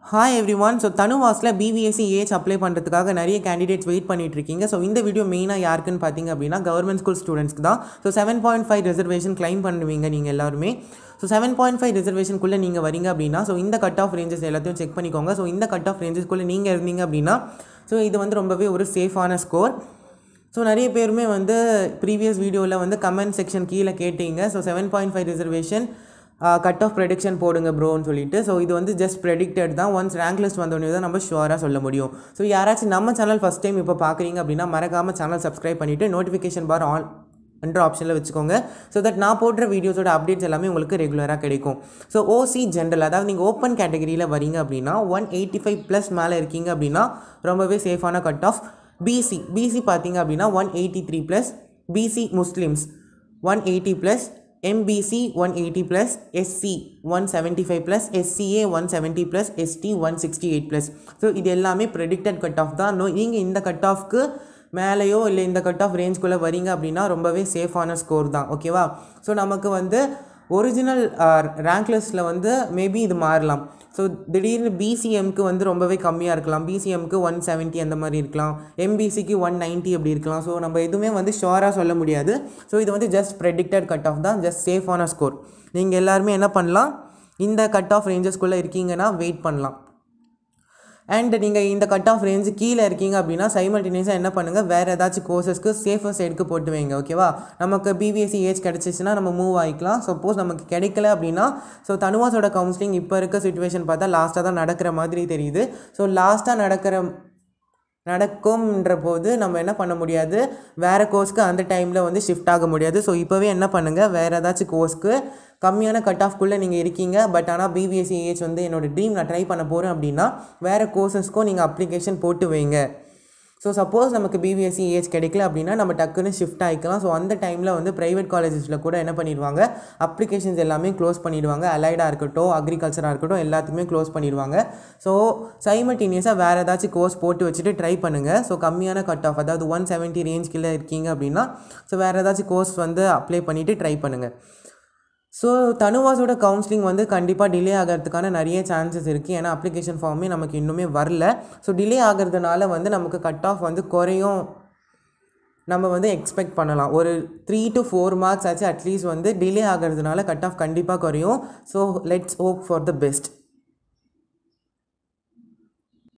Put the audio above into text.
hi everyone so தனுவாஸில் BVSc age apply பண்ணுறதுக்காக நிறைய கேண்டிடேட்ஸ் வெயிட் பண்ணிட்டு இருக்கீங்க ஸோ இந்த வீடியோ மெயினாக யாருக்குன்னு பார்த்தீங்க அப்படின்னா கவர்மெண்ட் ஸ்கூல் ஸ்டூடெண்ட்ஸ்க்கு தான் so seven point five reservation claim பண்ணுவீங்க நீங்கள் எல்லாருமே ஸோ செவன் பாயிண்ட் ஃபைவ் ரிசர்வேஷனுக்குள்ளே நீங்கள் வரீங்க அப்படின்னா ஸோ இந்த கட் ஆஃப் ரேஞ்சஸ் எல்லாத்தையும் செக் பண்ணிக்கோங்க ஸோ இந்த கட் ஆஃப் ரேஞ்சஸ்க்குள்ளே நீங்கள் இருந்தீங்க அப்படின்னா ஸோ இது வந்து ரொம்பவே ஒரு சேஃபான ஸ்கோர் ஸோ நிறைய பேருமே வந்து ப்ரீவியஸ் வீடியோவில் வந்து கமெண்ட் செக்ஷன் கீழே கேட்டீங்க so seven point five reservation cut off prediction போடுங்க ப்ரோன்னு சொல்லிட்டு ஸோ இது வந்து ஜஸ்ட் ப்ரெடிக்டட் தான் ஒன்ஸ் ரேங்க் லிஸ்ட் வந்தோடனே தான் நம்ம ஷுவராக சொல்ல முடியும் ஸோ யாராச்சும் நம்ம சேனல் ஃபஸ்ட் டைம் இப்போ பார்க்குறீங்க அப்படின்னா மறக்காமல் சேனல் சப்ஸ்கிரைப் பண்ணிவிட்டு நோட்டிஃபிகேஷன் பார் ஆன் என்ற ஆப்ஷனில் வச்சுக்கோங்க ஸோ தட் நான் போடுற வீடியோஸோட அப்டேட்ஸ் எல்லாமே உங்களுக்கு ரெகுலராக கிடைக்கும் ஸோ ஓசி ஜென்ரல் அதாவது நீங்கள் ஓப்பன் கேட்டகரியில் வரீங்க அப்படின்னா ஒன் எயிட்டி ஃபைவ் ப்ளஸ் மேலே இருக்கீங்க அப்படின்னா ரொம்பவே சேஃபான கட் ஆஃப் பிசி பிசி பார்த்தீங்க அப்படின்னா one eighty three plus BC Muslims one eighty plus MBC one eighty plus SC one seventy five plus SCA one seventy plus ST one sixty eight plus so இது எல்லாமே predicted cut off தான் no நீங்கள் இந்த cut ஆஃப்க்கு மேலேயோ இல்லை இந்த cut of ரேஞ்ச்குள்ளே வரீங்க அப்படின்னா ரொம்பவே சேஃபான ஸ்கோர் தான் ஓகேவா ஸோ நமக்கு வந்து ஒரிஜினல் ரேங்க் லிஸ்ட்டில் வந்து மேபி இது மாறலாம் ஸோ திடீர்னு பிசிஎம்க்கு வந்து ரொம்பவே கம்மியாக இருக்கலாம் பிசிஎம்க்கு ஒன் செவன்ட்டி அந்த மாதிரி இருக்கலாம் எம்பிசிக்கு ஒன் நைன்ட்டி அப்படி இருக்கலாம் ஸோ நம்ம எதுவுமே வந்து ஷோராக சொல்ல முடியாது ஸோ இது வந்து ஜஸ்ட் ப்ரெடிக்டட் கட் ஆஃப் தான் ஜஸ்ட் சேஃபான ஸ்கோர் நீங்கள் எல்லாருமே என்ன பண்ணலாம் இந்த கட் ஆஃப் ரேஞ்சஸ்குள்ளே இருக்கீங்கன்னா வெயிட் பண்ணலாம் அண்ட் நீங்கள் இந்த கட் ஆஃப் ரேஞ்சு கீழே இருக்கீங்க அப்படின்னா சைமல்டேனியஸாக என்ன பண்ணுங்கள் வேறு ஏதாச்சும் கோர்சஸ்க்கு சேஃபர் சைடுக்கு போட்டு வைங்க ஓகேவா நமக்கு பிபிஎஸ்சி ஏஜ் கிடச்சிச்சின்னா நம்ம மூவ் ஆகிக்கலாம் சப்போஸ் நமக்கு கிடைக்கல அப்படின்னா ஸோ தனுவாஸோட கவுன்சிலிங் இப்போ இருக்க சுச்சுவேஷன் பார்த்தா லாஸ்ட்டாக தான் நடக்கிற மாதிரி தெரியுது ஸோ லாஸ்ட்டாக நடக்கிற நடக்கும்ன்ற போது நம்ம என்ன பண்ண முடியாது வேறு கோர்ஸ்க்கு அந்த டைமில் வந்து ஷிஃப்ட் ஆக முடியாது ஸோ இப்போவே என்ன பண்ணுங்கள் வேறு ஏதாச்சும் கோர்ஸ்க்கு கம்மியான கட் ஆஃப்குள்ளே நீங்கள் இருக்கீங்க பட் ஆனால் பிபிஎஸ்சி ஏஜ் வந்து என்னோடய ட்ரீம் நான் ட்ரை பண்ண போகிறேன் அப்படின்னா வேறு கோர்சஸ்க்கும் நீங்கள் அப்ளிகேஷன் போட்டு வைங்க ஸோ சப்போஸ் நமக்கு பிபிஎஸ்சி ஏஜ் கிடைக்கல அப்படின்னா நம்ம டக்குன்னு ஷிஃப்ட் ஆகிக்கலாம் ஸோ அந்த டைமில் வந்து ப்ரைவேட் காலேஜஸில் கூட என்ன பண்ணிடுவாங்க அப்ளிகேஷன்ஸ் எல்லாமே க்ளோஸ் பண்ணிடுவாங்க அலைடாக இருக்கட்டும் அக்ரிகல்ச்சராக இருக்கட்டும் எல்லாத்துக்குமே க்ளோஸ் பண்ணிடுவாங்க ஸோ சைமல்டேனியஸாக வேறு ஏதாச்சும் கோர்ஸ் போட்டு வச்சுட்டு ட்ரை பண்ணுங்கள் ஸோ கம்மியான கட் ஆஃப் அதாவது ஒன் செவன்ட்டி ரேஞ்ச் கீழே இருக்கீங்க அப்படின்னா ஸோ வேறு ஏதாச்சும் கோர்ஸ் வந்து அப்ளை பண்ணிவிட்டு ட்ரை பண்ணுங்கள் ஸோ தனுவாஸோட கவுன்சிலிங் வந்து கண்டிப்பாக டிலே ஆகிறதுக்கான நிறைய சான்சஸ் இருக்குது ஏன்னா அப்ளிகேஷன் ஃபார்மே நமக்கு இன்னுமே வரல ஸோ டிலே ஆகிறதுனால வந்து நமக்கு கட் ஆஃப் வந்து குறையும் நம்ம வந்து எக்ஸ்பெக்ட் பண்ணலாம் ஒரு த்ரீ டு ஃபோர் மார்க்ஸ் ஆச்சு அட்லீஸ்ட் வந்து டிலே ஆகிறதுனால கட் ஆஃப் கண்டிப்பாக குறையும் so let's hope for the best